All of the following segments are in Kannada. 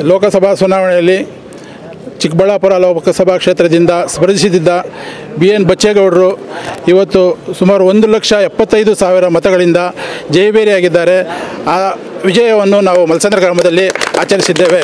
ಲೋಕಸಭಾ ಚುನಾವಣೆಯಲ್ಲಿ ಚಿಕ್ಕಬಳ್ಳಾಪುರ ಲೋಕಸಭಾ ಕ್ಷೇತ್ರದಿಂದ ಸ್ಪರ್ಧಿಸಿದ್ದ ಬಿ ಎನ್ ಬಚ್ಚೇಗೌಡರು ಇವತ್ತು ಸುಮಾರು ಒಂದು ಲಕ್ಷ ಎಪ್ಪತ್ತೈದು ಸಾವಿರ ಮತಗಳಿಂದ ಜಯಬೇರಿಯಾಗಿದ್ದಾರೆ ಆ ವಿಜಯವನ್ನು ನಾವು ಮಲ್ಸಂದ್ರ ಗ್ರಾಮದಲ್ಲಿ ಆಚರಿಸಿದ್ದೇವೆ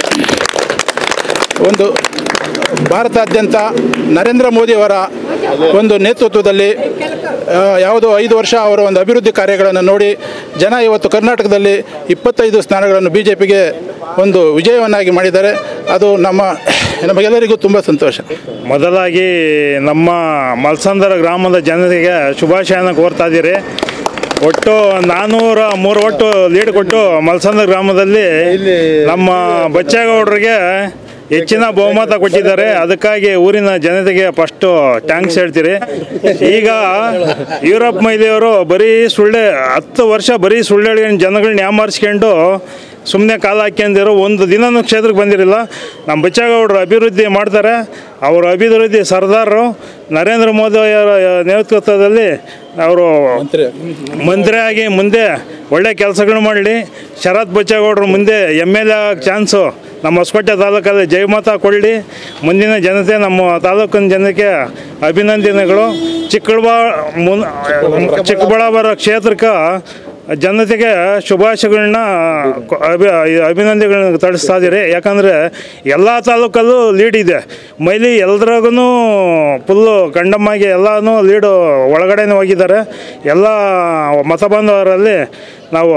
ಒಂದು ಭಾರತಾದ್ಯಂತ ನರೇಂದ್ರ ಮೋದಿಯವರ ಒಂದು ನೇತೃತ್ವದಲ್ಲಿ ಆ, ಯಾವುದೋ ಐದು ವರ್ಷ ಅವರ ಒಂದು ಅಭಿವೃದ್ಧಿ ಕಾರ್ಯಗಳನ್ನು ನೋಡಿ ಜನ ಇವತ್ತು ಕರ್ನಾಟಕದಲ್ಲಿ ಇಪ್ಪತ್ತೈದು ಸ್ಥಾನಗಳನ್ನು ಬಿ ಜೆ ಪಿಗೆ ಒಂದು ವಿಜಯವನ್ನಾಗಿ ಮಾಡಿದ್ದಾರೆ ಅದು ನಮ್ಮ ನಮಗೆಲ್ಲರಿಗೂ ತುಂಬ ಸಂತೋಷ ಮೊದಲಾಗಿ ನಮ್ಮ ಮಲ್ಸಂದರ ಗ್ರಾಮದ ಜನತೆಗೆ ಶುಭಾಶಯನ ಕೋರ್ತಾ ಇದ್ದೀರಿ ಒಟ್ಟು ನಾನ್ನೂರ ಮೂರು ಒಟ್ಟು ಲೀಡ್ ಕೊಟ್ಟು ಮಲ್ಸಂದ್ರ ಗ್ರಾಮದಲ್ಲಿ ನಮ್ಮ ಬಚ್ಚೇಗೌಡರಿಗೆ ಹೆಚ್ಚಿನ ಬಹುಮತ ಕೊಟ್ಟಿದ್ದಾರೆ ಅದಕ್ಕಾಗಿ ಊರಿನ ಜನತೆಗೆ ಫಸ್ಟು ಟ್ಯಾಂಕ್ಸ್ ಹೇಳ್ತೀರಿ ಈಗ ಯುರೋಪ್ ಮಹಿಳೆಯವರು ಬರೀ ಸುಳ್ಳೆ ಹತ್ತು ವರ್ಷ ಬರೀ ಸುಳ್ಳು ಹೇಳಿ ಜನಗಳನ್ನ ಯಾಮಾರಿಸ್ಕೊಂಡು ಸುಮ್ಮನೆ ಕಾಲ ಹಾಕ್ಯಂದಿರೋ ಒಂದು ದಿನನೂ ಕ್ಷೇತ್ರಕ್ಕೆ ಬಂದಿರಲಿಲ್ಲ ನಮ್ಮ ಬಚ್ಚೇಗೌಡರು ಅಭಿವೃದ್ಧಿ ಮಾಡ್ತಾರೆ ಅವರ ಅಭಿವೃದ್ಧಿ ಸರ್ದಾರರು ನರೇಂದ್ರ ಮೋದಿ ಅವರ ನೇತೃತ್ವದಲ್ಲಿ ಅವರು ಮಂತ್ರಿಯಾಗಿ ಮುಂದೆ ಒಳ್ಳೆ ಕೆಲಸಗಳು ಮಾಡಲಿ ಶರತ್ ಬಚ್ಚೇಗೌಡರು ಮುಂದೆ ಎಮ್ ಎಲ್ ಎ ಚಾನ್ಸು ನಮ್ಮ ಹೊಸಕೋಟೆ ತಾಲೂಕಲ್ಲಿ ಜಯಮತ ಕೊಡಲಿ ಮುಂದಿನ ಜನತೆ ನಮ್ಮ ತಾಲೂಕಿನ ಜನಕ್ಕೆ ಅಭಿನಂದನೆಗಳು ಚಿಕ್ಕಬಳ್ಳಾ ಮುನ್ ಚಿಕ್ಕಬಳ್ಳಾಪುರ ಕ್ಷೇತ್ರಕ್ಕೆ ಜನತೆಗೆ ಶುಭಾಶಯಗಳನ್ನ ಕೊ- ಅಭಿ ಅಭಿನಂದನೆಗಳನ್ನ ತಿಳಿಸ್ತಾ ಇದ್ದೀರಿ ಯಾಕಂದರೆ ಎಲ್ಲ ತಾಲೂಕಲ್ಲೂ ಲೀಡ್ ಇದೆ ಮೈಲಿ ಎಲ್ದ್ರಾಗೂ ಫುಲ್ಲು ಕಂಡಮ್ಮಾಗಿ ಎಲ್ಲನೂ ಲೀಡು ಒಳಗಡೆನೇ ಹೋಗಿದ್ದಾರೆ ಎಲ್ಲ ಮತ ಬಾಂಧವರಲ್ಲಿ ನಾವು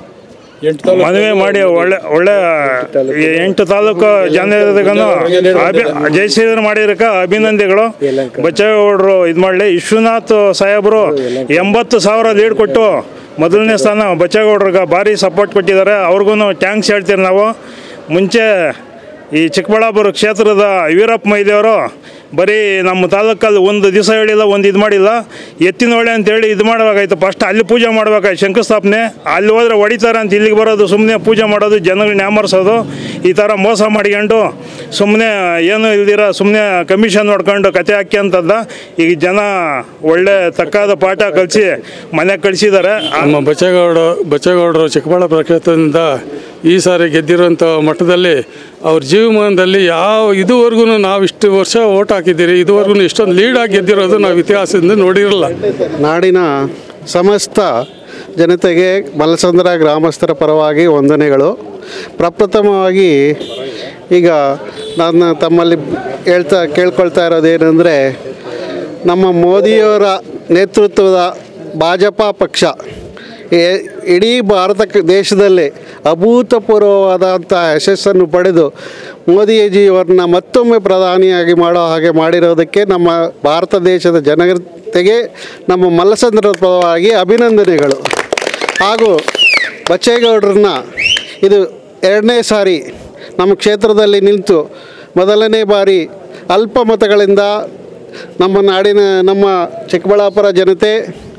ಮನವಿ ಮಾಡಿ ಒಳ್ಳೆ ಒಳ್ಳೆ ಈ ಎಂಟು ತಾಲೂಕು ಜನರಿಗೂ ಅಭಿ ಜಯಶ್ರೀಧರ್ ಮಾಡಿರಕ ಅಭಿನಂದನೆಗಳು ಬಚ್ಚೇಗೌಡರು ಇದು ಮಾಡಲಿ ವಿಶ್ವನಾಥ್ ಸಾಹೇಬರು ಎಂಬತ್ತು ಸಾವಿರ ಲೀಡ್ ಕೊಟ್ಟು ಮೊದಲನೇ ಸ್ಥಾನ ಬಚ್ಚೇಗೌಡ್ರಿಗೆ ಭಾರಿ ಸಪೋರ್ಟ್ ಕೊಟ್ಟಿದ್ದಾರೆ ಅವ್ರಿಗೂ ಟ್ಯಾಂಕ್ಸ್ ಹೇಳ್ತೀವಿ ನಾವು ಮುಂಚೆ ಈ ಚಿಕ್ಕಬಳ್ಳಾಪುರ ಕ್ಷೇತ್ರದ ವೀರಪ್ಪ ಮೈದೇವರು ಬರೀ ನಮ್ಮ ತಾಲೂಕಲ್ಲಿ ಒಂದು ದಿವಸ ಹೇಳಿಲ್ಲ ಒಂದು ಇದು ಮಾಡಿಲ್ಲ ಎತ್ತಿನ ಹೊಳೆ ಅಂತೇಳಿ ಇದು ಮಾಡಬೇಕಾಯ್ತು ಫಸ್ಟ್ ಅಲ್ಲಿ ಪೂಜೆ ಮಾಡ್ಬೇಕಾಯ್ತು ಶಂಕುಸ್ಥಾಪನೆ ಅಲ್ಲಿ ಹೋದ್ರೆ ಹೊಡಿತಾರೆ ಅಂತ ಇಲ್ಲಿಗೆ ಬರೋದು ಸುಮ್ಮನೆ ಪೂಜೆ ಮಾಡೋದು ಜನಗಳನ್ನ ಯಾಮರ್ಸೋದು ಈ ಥರ ಮೋಸ ಮಾಡ್ಕೊಂಡು ಸುಮ್ಮನೆ ಏನು ಇಲ್ದಿರ ಸುಮ್ಮನೆ ಕಮಿಷನ್ ನೋಡ್ಕೊಂಡು ಕತೆ ಹಾಕ್ಯಂತದ್ದ ಈಗ ಜನ ಒಳ್ಳೆ ತಕ್ಕಾದ ಪಾಠ ಕಲಿಸಿ ಮನೆಗೆ ಕಳಿಸಿದ್ದಾರೆ ನಮ್ಮ ಬಚ್ಚೇಗೌಡ ಬಚ್ಚೇಗೌಡರು ಚಿಕ್ಕಬಳ್ಳಾಪುರ ಕ್ಷೇತ್ರದಿಂದ ಈ ಸಾರಿ ಗೆದ್ದಿರೋಂಥ ಮಟ್ಟದಲ್ಲಿ ಅವ್ರ ಜೀವಮಾನದಲ್ಲಿ ಯಾವ ಇದುವರೆಗೂ ನಾವು ಇಷ್ಟು ವರ್ಷ ಓಟ್ ಹಾಕಿದ್ದೀರಿ ಇದುವರೆಗೂ ಇಷ್ಟೊಂದು ಲೀಡಾಗಿ ಗೆದ್ದಿರೋದು ನಾವು ಇತಿಹಾಸದಿಂದ ನೋಡಿರಲ್ಲ ನಾಡಿನ ಸಮಸ್ತ ಜನತೆಗೆ ಮಲಸಂದ್ರ ಗ್ರಾಮಸ್ಥರ ಪರವಾಗಿ ವಂದನೆಗಳು ಪ್ರಪ್ರಥಮವಾಗಿ ಈಗ ನಾನು ತಮ್ಮಲ್ಲಿ ಹೇಳ್ತಾ ಕೇಳ್ಕೊಳ್ತಾ ಇರೋದೇನೆಂದರೆ ನಮ್ಮ ಮೋದಿಯವರ ನೇತೃತ್ವದ ಭಾಜಪ ಪಕ್ಷ ಎ- ಇಡೀ ಭಾರತ ಕ- ದೇಶದಲ್ಲಿ ಅಭೂತಪೂರ್ವವಾದಂಥ ಯಶಸ್ಸನ್ನು ಪಡೆದು ಮೋದಿಜಿಯವರನ್ನ ಮತ್ತೊಮ್ಮೆ ಪ್ರಧಾನಿಯಾಗಿ ಮಾಡೋ ಹಾಗೆ ಮಾಡಿರೋದಕ್ಕೆ ನಮ್ಮ ಭಾರತ ದೇಶದ ಜನತೆಗೆ ನಮ್ಮ ಮಲ್ಲಸಂದ್ರದ ಪರವಾಗಿ ಅಭಿನಂದನೆಗಳು ಹಾಗೂ ಬಚ್ಚೇಗೌಡರನ್ನ ಇದು ಎರಡನೇ ಸಾರಿ ನಮ್ಮ ಕ್ಷೇತ್ರದಲ್ಲಿ ನಿಂತು ಮೊದಲನೇ ಬಾರಿ ಅಲ್ಪ ಮತಗಳಿಂದ ನಮ್ಮ ನಾಡಿನ ನಮ್ಮ ಚಿಕ್ಕಬಳ್ಳಾಪುರ ಜನತೆ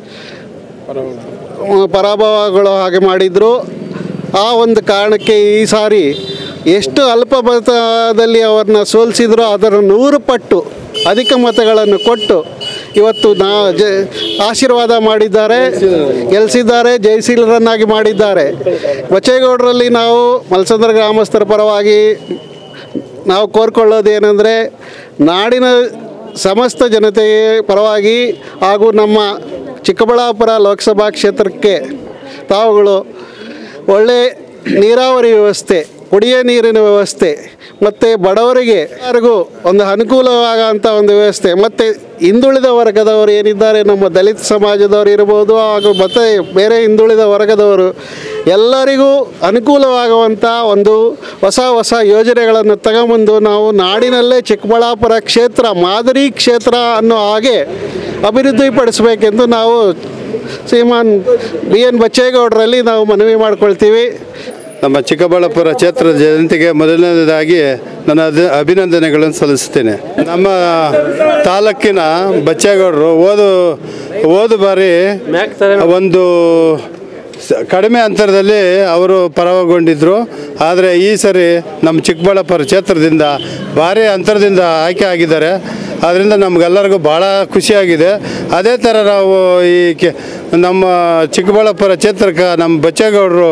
ಪರಾಭವಗಳು ಹಾಗೆ ಮಾಡಿದರು ಆ ಒಂದು ಕಾರಣಕ್ಕೆ ಈ ಸಾರಿ ಎಷ್ಟು ಅಲ್ಪ ಮತದಲ್ಲಿ ಅವ್ರನ್ನ ಸೋಲಿಸಿದ್ರೋ ಅದರ ನೂರು ಪಟ್ಟು ಅಧಿಕ ಮತಗಳನ್ನು ಕೊಟ್ಟು ಇವತ್ತು ನಾ ಜ ಆಶೀರ್ವಾದ ಮಾಡಿದ್ದಾರೆ ಗೆಲ್ಲಿಸಿದ್ದಾರೆ ಜಯಶೀಲರನ್ನಾಗಿ ಮಾಡಿದ್ದಾರೆ ಬಚ್ಚೇಗೌಡರಲ್ಲಿ ನಾವು ಮಲ್ಸಂದ್ರ ಗ್ರಾಮಸ್ಥರ ಪರವಾಗಿ ನಾವು ಕೋರ್ಕೊಳ್ಳೋದೇನೆಂದರೆ ನಾಡಿನ ಸಮಸ್ತ ಜನತೆಯ ಪರವಾಗಿ ಹಾಗೂ ನಮ್ಮ ಚಿಕ್ಕಬಳ್ಳಾಪುರ ಲೋಕಸಭಾ ಕ್ಷೇತ್ರಕ್ಕೆ ತಾವುಗಳು ಒಳ್ಳೆ ನೀರಾವರಿ ವ್ಯವಸ್ಥೆ ಕುಡಿಯೋ ನೀರಿನ ವ್ಯವಸ್ಥೆ ಮತ್ತು ಬಡವರಿಗೆ ಯಾರಿಗೂ ಒಂದು ಅನುಕೂಲವಾಗಂಥ ಒಂದು ವ್ಯವಸ್ಥೆ ಮತ್ತು ಹಿಂದುಳಿದ ವರ್ಗದವರು ಏನಿದ್ದಾರೆ ನಮ್ಮ ದಲಿತ ಸಮಾಜದವರು ಇರ್ಬೋದು ಹಾಗೂ ಮತ್ತು ಬೇರೆ ಹಿಂದುಳಿದ ವರ್ಗದವರು ಎಲ್ಲರಿಗೂ ಅನುಕೂಲವಾಗುವಂಥ ಒಂದು ಹೊಸ ಹೊಸ ಯೋಜನೆಗಳನ್ನು ತಗೊಂಬಂದು ನಾವು ನಾಡಿನಲ್ಲೇ ಚಿಕ್ಕಬಳ್ಳಾಪುರ ಕ್ಷೇತ್ರ ಮಾದರಿ ಕ್ಷೇತ್ರ ಅನ್ನೋ ಹಾಗೆ ಅಭಿವೃದ್ಧಿಪಡಿಸಬೇಕೆಂದು ನಾವು ಶ್ರೀಮಾನ್ ಬಿ ಎನ್ ಬಚ್ಚೇಗೌಡರಲ್ಲಿ ನಾವು ಮನವಿ ಮಾಡ್ಕೊಳ್ತೀವಿ ನಮ್ಮ ಚಿಕ್ಕಬಳ್ಳಾಪುರ ಕ್ಷೇತ್ರದ ಜನತೆಗೆ ಮೊದಲನೇದಾಗಿ ನನ್ನ ಅದ- ಅಭಿನಂದನೆಗಳನ್ನು ಸಲ್ಲಿಸ್ತೇನೆ ನಮ್ಮ ತಾಲೂಕಿನ ಬಚ್ಚೇಗೌಡರು ಓದು ಓದು ಬಾರಿ ಒಂದು ಸ- ಕಡಿಮೆ ಅಂತರದಲ್ಲಿ ಅವರು ಪರವಗೊಂಡಿದ್ದರು ಆದರೆ ಈ ಸರಿ ನಮ್ಮ ಚಿಕ್ಕಬಳ್ಳಾಪುರ ಕ್ಷೇತ್ರದಿಂದ ಭಾರಿ ಅಂತರದಿಂದ ಆಯ್ಕೆ ಆಗಿದ್ದಾರೆ ಅದರಿಂದ ನಮಗೆಲ್ಲರಿಗೂ ಭಾಳ ಖುಷಿಯಾಗಿದೆ ಅದೇ ಥರ ನಾವು ಈ ಕೆ ನಮ್ಮ ಚಿಕ್ಕಬಳ್ಳಾಪುರ ಕ್ಷೇತ್ರಕ್ಕೆ ನಮ್ಮ ಬಚ್ಚೇಗೌಡರು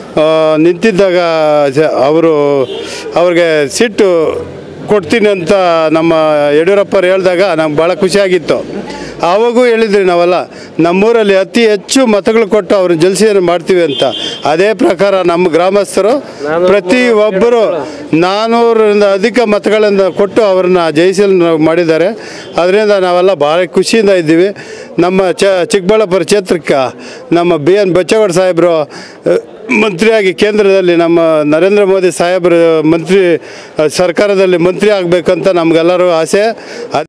ಆ, ನಿಂತಿದ್ದಾಗ ಸ- ಅವರು ಅವ್ರಿಗೆ ಸಿಟ್ಟು ಕೊಡ್ತೀನಿ ಅಂತ ನಮ್ಮ ಯಡಿಯೂರಪ್ಪರು ಹೇಳಿದಾಗ ನಮ್ಗೆ ಭಾಳ ಖುಷಿಯಾಗಿತ್ತು ಆವಾಗೂ ಹೇಳಿದ್ರಿ ನಾವೆಲ್ಲ ನಮ್ಮೂರಲ್ಲಿ ಅತಿ ಹೆಚ್ಚು ಮತಗಳು ಕೊಟ್ಟು ಅವ್ರ ಜಲಸಿಯನ್ನು ಮಾಡ್ತೀವಿ ಅಂತ ಅದೇ ಪ್ರಕಾರ ನಮ್ಮ ಗ್ರಾಮಸ್ಥರು ಪ್ರತಿ ಒಬ್ಬರು ನಾನ್ನೂರರಿಂದ ಅಧಿಕ ಮತಗಳನ್ನು ಕೊಟ್ಟು ಅವ್ರನ್ನ ಜಯಿಸಲು ಮಾಡಿದ್ದಾರೆ ಅದರಿಂದ ನಾವೆಲ್ಲ ಭಾಳ ಖುಷಿಯಿಂದ ಇದ್ದೀವಿ ನಮ್ಮ ಚ ಚಿಕ್ಕಬಳ್ಳಾಪುರ ಕ್ಷೇತ್ರಕ್ಕೆ ನಮ್ಮ ಬಿ ಎನ್ ಬಚ್ಚೇಗೌಡ ಸಾಹೇಬರು ಅ, ಮಂತ್ರಿಯಾಗಿ ಕೇಂದ್ರದಲ್ಲಿ ನಮ್ಮ ನರೇಂದ್ರ ಮೋದಿ ಸಾಹೇಬರು ಮಂತ್ರಿ ಅ, ಸರ್ಕಾರದಲ್ಲಿ ಮಂತ್ರಿ ಆಗಬೇಕಂತ ನಮಗೆಲ್ಲರೂ ಆಸೆ ಅದೇ